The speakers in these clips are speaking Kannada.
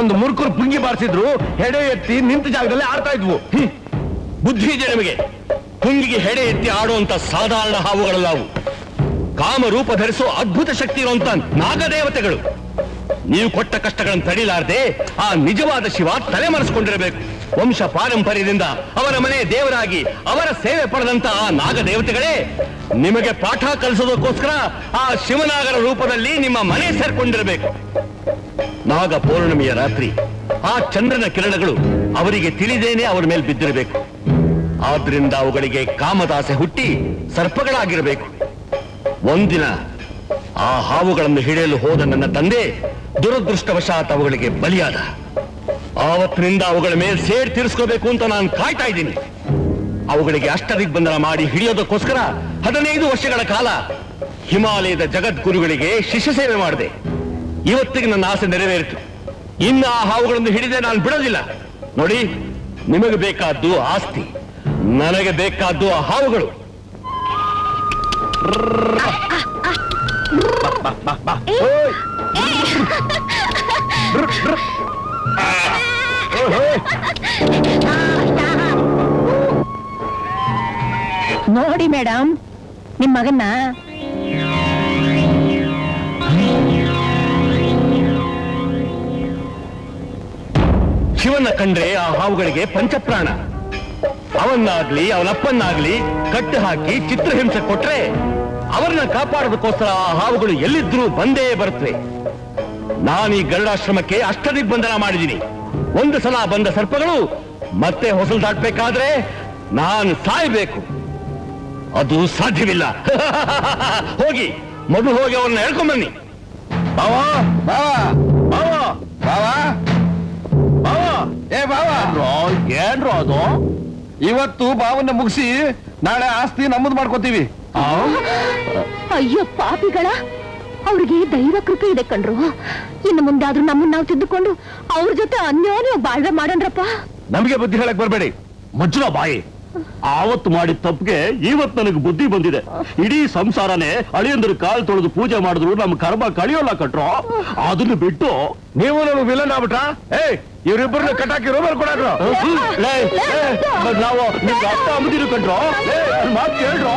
ಒಂದು ಮುರ್ಕುರು ಪುಂಗಿ ಬಾರಿಸಿದ್ರು ಹೆಡೆ ಎತ್ತಿ ನಿಂತ ಜಾಗದಲ್ಲಿ ಆಡ್ತಾ ಇದ್ವು ಹ್ಮ್. ಬುದ್ಧಿ ಇದೆ ನಿಮಗೆ ಹುಂಗಿಗೆ ಹೆಡೆ ಎತ್ತಿ ಆಡುವಂತ ಸಾಧಾರಣ ಹಾವುಗಳಲ್ಲವು ಕಾಮರೂಪ ಧರಿಸೋ ಅದ್ಭುತ ಶಕ್ತಿ ಇರುವಂತ ನಾಗದೇವತೆಗಳು ನೀವು ಕೊಟ್ಟ ಕಷ್ಟಗಳನ್ನು ತಡಿಲಾರದೆ ಆ ನಿಜವಾದ ಶಿವ ತಲೆಮರೆಸಿಕೊಂಡಿರಬೇಕು ವಂಶ ಪಾರಂಪರ್ಯದಿಂದ ಅವರ ಮನೆ ದೇವರಾಗಿ ಅವರ ಸೇವೆ ಪಡೆದಂತ ಆ ನಾಗದೇವತೆಗಳೇ ನಿಮಗೆ ಪಾಠ ಕಲಿಸೋದಕ್ಕೋಸ್ಕರ ಆ ಶಿವನಾಗರ ರೂಪದಲ್ಲಿ ನಿಮ್ಮ ಮನೆ ಸೇರ್ಕೊಂಡಿರಬೇಕು ನಾಗ ಪೌರ್ಣಮಿಯ ರಾತ್ರಿ ಆ ಚಂದ್ರನ ಕಿರಣಗಳು ಅವರಿಗೆ ತಿಳಿದೇನೆ ಅವರ ಮೇಲೆ ಬಿದ್ದಿರಬೇಕು ಆದ್ರಿಂದ ಅವುಗಳಿಗೆ ಕಾಮದಾಸೆ ಹುಟ್ಟಿ ಸರ್ಪಗಳಾಗಿರಬೇಕು ಒಂದಿನ ಆ ಹಾವುಗಳನ್ನು ಹಿಡಿಯಲು ಹೋದ ನನ್ನ ತಂದೆ ದುರದೃಷ್ಟವಶಾತ್ ಅವುಗಳಿಗೆ ಬಲಿಯಾದ ಆವತ್ತಿನಿಂದ ಅವುಗಳ ಮೇಲೆ ಸೇಡ್ ತೀರಿಸ್ಕೋಬೇಕು ಅಂತ ನಾನು ಕಾಯ್ತಾ ಇದ್ದೀನಿ ಅವುಗಳಿಗೆ ಅಷ್ಟದಿಗ್ಬಂಧನ ಮಾಡಿ ಹಿಡಿಯೋದಕ್ಕೋಸ್ಕರ ಹದಿನೈದು ವರ್ಷಗಳ ಕಾಲ ಹಿಮಾಲಯದ ಜಗದ್ಗುರುಗಳಿಗೆ ಶಿಷ್ಯ ಸೇವೆ ಮಾಡಿದೆ ಇವತ್ತಿಗೆ ನನ್ನ ಆಸೆ ನೆರವೇರಿತು ಇನ್ನು ಆ ಹಾವುಗಳನ್ನು ಹಿಡಿದೆ ನಾನು ಬಿಡೋದಿಲ್ಲ ನೋಡಿ ನಿಮಗೆ ಬೇಕಾದ್ದು ಆಸ್ತಿ ನನಗೆ ಬೇಕಾದ್ದು ಆ ಹಾವುಗಳು ಓಯ್. ಓಯ್. ನೋಡಿ ಮೇಡಮ್ ನಿಮ್ ಮಗನ್ನ ಶಿವನ ಕಂಡ್ರೆ ಆ ಹಾವುಗಳಿಗೆ ಪಂಚಪ್ರಾಣ ಅವನ್ನಾಗ್ಲಿ ಅವನಪ್ಪನ್ನಾಗ್ಲಿ ಕಟ್ಟು ಹಾಕಿ ಚಿತ್ರಹಿಂಸೆ ಕೊಟ್ರೆ ಅವರನ್ನ ಕಾಪಾಡೋದಕ್ಕೋಸ್ಕರ ಆ ಹಾವುಗಳು ಎಲ್ಲಿದ್ರೂ ಬಂದೇ ಬರುತ್ತವೆ ನಾನು ಈ ಗರುಡಾಶ್ರಮಕ್ಕೆ ಅಷ್ಟದಿಗ್ಬಂಧನ ಮಾಡಿದ್ದೀನಿ ಒಂದು ಸಲ ಬಂದ ಸರ್ಪಗಳು ಮತ್ತೆ ಹೊಸಲು ದಾಟ್ಬೇಕಾದ್ರೆ ನಾನು ಸಾಯ್ಬೇಕು ಅದು ಸಾಧ್ಯವಿಲ್ಲ ಹೋಗಿ ಮೊದಲು ಹೋಗಿ ಅವ್ರನ್ನ ಹೇಳ್ಕೊಂಬನ್ನಿ ಬಾವ ಬಾವ ಬಾವ ಬಾವ ಬಾವ ಏ ಬಾವ ಏನ್ರು ಅದು ಇವತ್ತು ಬಾವನ್ನ ಮುಗಿಸಿ ನಾಳೆ ಆಸ್ತಿ ನಮ್ಮದು ಮಾಡ್ಕೋತೀವಿ ಅಯ್ಯೋ ಪಾಪಿಗಳ ಅವ್ರಿಗೆ ದೈವ ಕೃಪೆ ಇದೆ ಕಣ್ರು ಇನ್ನು ಮುಂದಾದ್ರೂ ನಮ್ಮನ್ನ ನಾವು ತಿದ್ದುಕೊಂಡು ಅವ್ರ ಜೊತೆ ಅನ್ಯೋನ್ಯ ಬಾಳ್ವೆ ಮಾಡೋಣ್ರಪ್ಪ ನಮಗೆ ಬುದ್ಧಿ ಹೇಳಕ್ ಬರ್ಬೇಡಿ ಮಜ್ಜುರ ಬಾಯಿ ಆವತ್ತು ಮಾಡಿದ ತಪ್ಪಿಗೆ ಇವತ್ತು ನನಗೆ ಬುದ್ಧಿ ಬಂದಿದೆ ಇಡೀ ಸಂಸಾರನೇ ಅಳಿಯಂದ್ರ ಕಾಲ್ ತೊಳೆದು ಪೂಜೆ ಮಾಡಿದ್ರು ನಮ್ಮ ಕರ್ಮ ಕಳಿಯೋಲ್ಲ ಕಟ್ರೋ ಅದನ್ನು ಬಿಟ್ಟು ನೀವು ನನಗೆ ವಿಲನ್ ಆಗ್ಬಿಟ್ರ ಏ ಇವ್ರಿಬ್ಬರನ್ನ ಕಟ್ಟಾಕಿ ರೂಮಲ್ಲಿ ಕೊಡಾಕ್ರು ಹ್ಮ್, ಲೇ, ಲೇ, ಮತ್ತ್ ನಾವು ನಿಮ್ಗೆ ಅರ್ಥ ಅಂಬದಿರು ಕಟ್ರೋ ಲೇ, ನನ್ ಮಾತ್ ಕೇಳ್ರೋ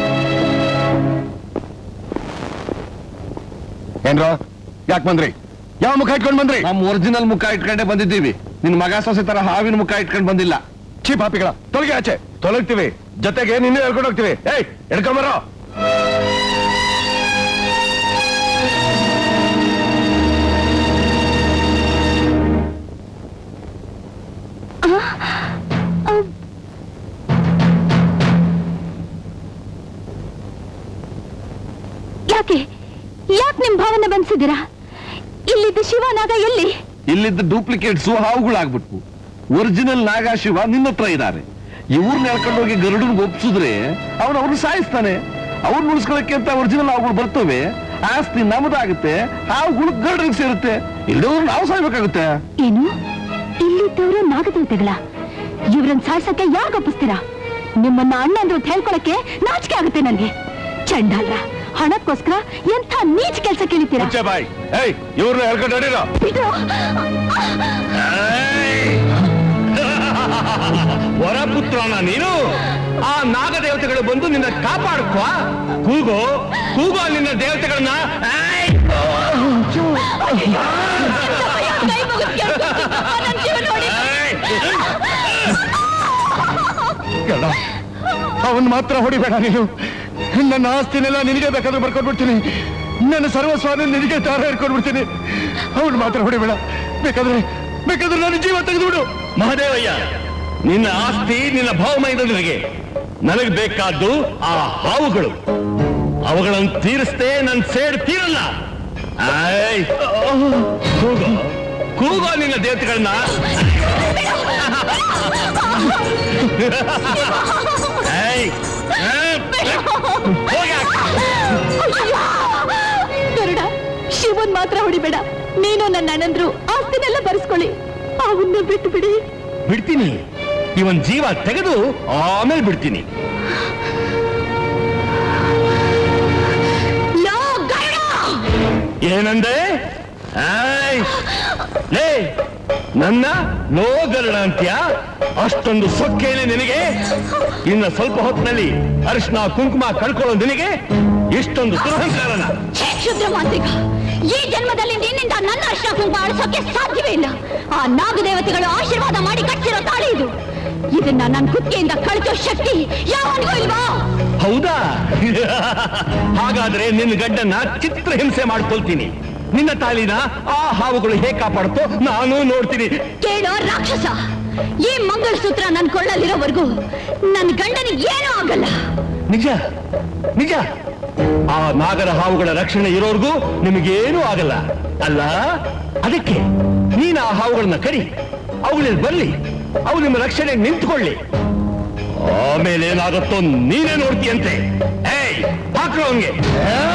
ಏನ್ರೋ ಯಾಕೆ ಬಂದ್ರಿ ಯಾವ ಮುಖ ಇಟ್ಕೊಂಡ್ ಬಂದ್ರಿ ನಮ್ಮ ಒರಿಜಿನಲ್ ಮುಖ ಇಟ್ಕೊಂಡೆ ಬಂದಿದ್ದೀವಿ ನಿನ್ ಮಗ ಸೊಸೆ ತರ ಹಾವಿನ ಮುಖ ಇಟ್ಕೊಂಡ್ ಬಂದಿಲ್ಲ ಚೀ ಪಾಪಿಗಳ ತೊಲಗಿ ಆಚೆ ತೊಲಗ್ತೀವಿ ಜೊತೆಗೆ ನಿನ್ನೆ ಹೇಳ್ಕೊಂಡು ಹೋಗ್ತೀವಿ ಏಯ್ ಎಡ್ಕೊಂಬರೋ ಯಾಕೆ ಯಾಕೆ ನಿಮ್ ಭಾವನೆ ಬಂದಿದ್ದೀರಾ ಇಲ್ಲಿದ್ದ ಶಿವನಾಗ ಎಲ್ಲಿ ಇಲ್ಲಿದ್ದ ಡೂಪ್ಲಿಕೇಟ್ಸು ಹಾವುಗಳಾಗ್ಬಿಟ್ವು ಒರಿಜಿನಲ್ ನಾಗ ಶಿವ ನಿನ್ನ ಹತ್ರ ಇದ್ದಾರೆ ಇವ್ರನ್ನ ಎಳ್ಕೊಂಡು ಹೋಗಿ ಗರುಡನ್ ಒಪ್ಸಿದ್ರೆ ಅವನು ಅವ್ರನ್ನ ಸಾಯಿಸ್ತಾನೆ ಅವ್ರನ್ನ ಉಳಿಸ್ಕೊಳಕ್ಕೆ ಅಂತ ಒರಿಜಿನಲ್ ಹಾವುಗಳು ಬರ್ತವೆ ಆಸ್ತಿ ನಮ್ಮದಾಗುತ್ತೆ ಹಾವುಗಳು ಗರುಡರಿಗೆ ಸೇರುತ್ತೆ ಇಲ್ಲದವ್ರು ನಾವು ಸಾಯ್ಬೇಕಾಗುತ್ತೆ ಏನು ಇಲ್ಲಿದ್ದವರು ನಾಗದೇವತೆಗಳ ಇವ್ರನ್ನ ಸಾಯ್ಸಕ್ಕೆ ಯಾರು ಒಪ್ಪಿಸ್ತೀರಾ ನಿಮ್ಮನ್ನ ಅಣ್ಣ ಅಂದ್ರೆ ಅಂತ ಹೇಳ್ಕೊಳಕ್ಕೆ ನಾಚಿಕೆ ಆಗುತ್ತೆ ನನ್ಗೆ ಚಂಡಾಲ ಹಣಕ್ಕೋಸ್ಕರ ಎಂಥ ನೀಚ್ ಕೆಲಸ ಕೇಳಿತೀರಾ ಮುಚ್ಚೆ ಬಾಯ್ ಏಯ್ ಇವ್ರನ್ನ ಹೇಳ್ಕೊಂಡು ನಡೀರೋ ಬಿಡು. ವರಪುತ್ರನ ನೀನು ಆ ನಾಗದೇವತೆಗಳು ಬಂದು ನಿನ್ನ ಕಾಪಾಡ್ಕೋ ಕೂಗೋ ಕೂಗೋ ನಿನ್ನ ದೇವತೆಗಳನ್ನ ಏಯ್! ಕೈ ಮುಗಿದ್ ಕೇಳ್ಕೊತೀನಿ. ನನ್ ಜೀವ ನೋಡಿ. ಏಯ್! ಅವನ್ ಮಾತ್ರ ಹೊಡಿಬೇಡ ನೀನು ನನ್ನ ಆಸ್ತಿನೆಲ್ಲ ನಿನಗೆ ಬೇಕಾದ್ರೆ ಬರ್ಕೊಂಡ್ಬಿಡ್ತೀನಿ ನನ್ನ ಸರ್ವಸ್ವಾನ ನಿನಗೆ ತಾರ ಹಿಡ್ಕೊಂಡ್ಬಿಡ್ತೀನಿ ಅವನ್ ಮಾತ್ರ ಹೊಡಿಬೇಡ ಬೇಕಾದ್ರೆ ಬೇಕಾದ್ರೆ ನನ್ನ ಜೀವ ತೆಗೆದುಬಿಡು ಮಹದೇವಯ್ಯ ನಿನ್ನ ಆಸ್ತಿ ನಿನ್ನ ಭಾವಮೈದ ನಿನಗೆ ನನಗೆ ಬೇಕಾದ್ದು ಆ ಹಾವುಗಳು ಅವುಗಳನ್ನು ತೀರಿಸ್ದೆ ನನ್ ಸೇಡ್ ತೀರಲ್ಲ ಆಯ್ ಕೂಗೋ ಕೂಗೋ ನಿನ್ನ ದೇವತೆಗಳನ್ನ ಏಯ್! ಏಯ್! ಹೋಗಿ ಆ- ಗರುಡ ಶಿವನ್ ಮಾತ್ರ ಹೊಡಿಬೇಡ ನೀನು ನನ್ನ ಅಣ್ಣಂದ್ರು ಆಸ್ತಿನೆಲ್ಲ ಬರೆಸ್ಕೊಳ್ಳಿ ಅವನ್ನ ಬಿಟ್ಟು ಬಿಡಿ ಬಿಡ್ತೀನಿ ಇವನ್ ಜೀವ ತೆಗೆದು ಆಮೇಲೆ ಬಿಡ್ತೀನಿ ಲೋ ಗರುಡ ಏನಂದೆ ಆಯ್ ಲೇ ನನ್ನ ಲೋಗರಣ ಅಂತ್ಯ ಅಷ್ಟೊಂದು ಸೊಕ್ಕೇನೆ ನಿನಗೆ ಇನ್ನ ಸ್ವಲ್ಪ ಹೊತ್ತಿನಲ್ಲಿ ಅರಿಶಿನ ಕುಂಕುಮ ಕಳ್ಕೊಳ್ಳೋ ನಿನಗೆ ಇಷ್ಟೊಂದು ದುರಹಂಕಾರನ ಛೇ, ಕ್ಷುದ್ರ ಮಾಂತ್ರಿಕ ಈ ಜನ್ಮದಲ್ಲಿ ನಿನ್ನಿಂದ ನನ್ನ ಅರ್ಶನ ಕುಂಕುಮ ಅಳಿಸೋಕೆ ಸಾಧ್ಯವೇ ಇಲ್ಲ ಆ ನಾಗದೇವತೆಗಳು ಆಶೀರ್ವಾದ ಮಾಡಿ ಕಟ್ಟಿರೋ ತಾಳಿ ಇದು ಇದನ್ನ ನನ್ನ ಕುತ್ತಿಗೆಯಿಂದ ಕಳಿಸೋ ಶಕ್ತಿ ಯಾವನಿಗೂ ಇಲ್ವಾ ಹೌದಾ ಹಾಗಾದ್ರೆ ನಿನ್ನ ಗಡ್ಡನ್ನ ಚಿತ್ರಹಿಂಸೆ ಮಾಡ್ಕೊಳ್ತೀನಿ ನಿನ್ನ ತಾಳಿನ ಆ ಹಾವುಗಳು ಹೇಗೆ ಕಾಪಾಡುತ್ತೋ ನಾನು ನೋಡ್ತೀನಿ ಕೇಳೋ ರಾಕ್ಷಸ ಈ ಮಂಗಳಸೂತ್ರ ನನ್ನ ಕೊಳ್ಳಲ್ಲಿರೋವರೆಗೂ ನನ್ನ ಗಂಡನಿಗೆ ಏನೂ ಆಗಲ್ಲ ನಿಜ ನಿಜ ಆ ನಾಗರ ಹಾವುಗಳ ರಕ್ಷಣೆ ಇರೋರ್ಗೂ ನಿಮಗೇನೂ ಆಗಲ್ಲ ಅಲ್ಲ ಅದಕ್ಕೆ ನೀನು ಆ ಹಾವುಗಳನ್ನ ಕಡಿ ಅವುಗಳಲ್ಲಿ ಬರ್ಲಿ ಅವು ನಿಮ್ಮ ರಕ್ಷಣೆ ನಿಂತ್ಕೊಳ್ಳಿ ಆಮೇಲೆ ಏನಾಗುತ್ತೋ ನೀನೇ ನೋಡ್ತೀಯಂತೆ ಏಯ್ ಹಾಕ್ರು ಅವನ್ಗೆ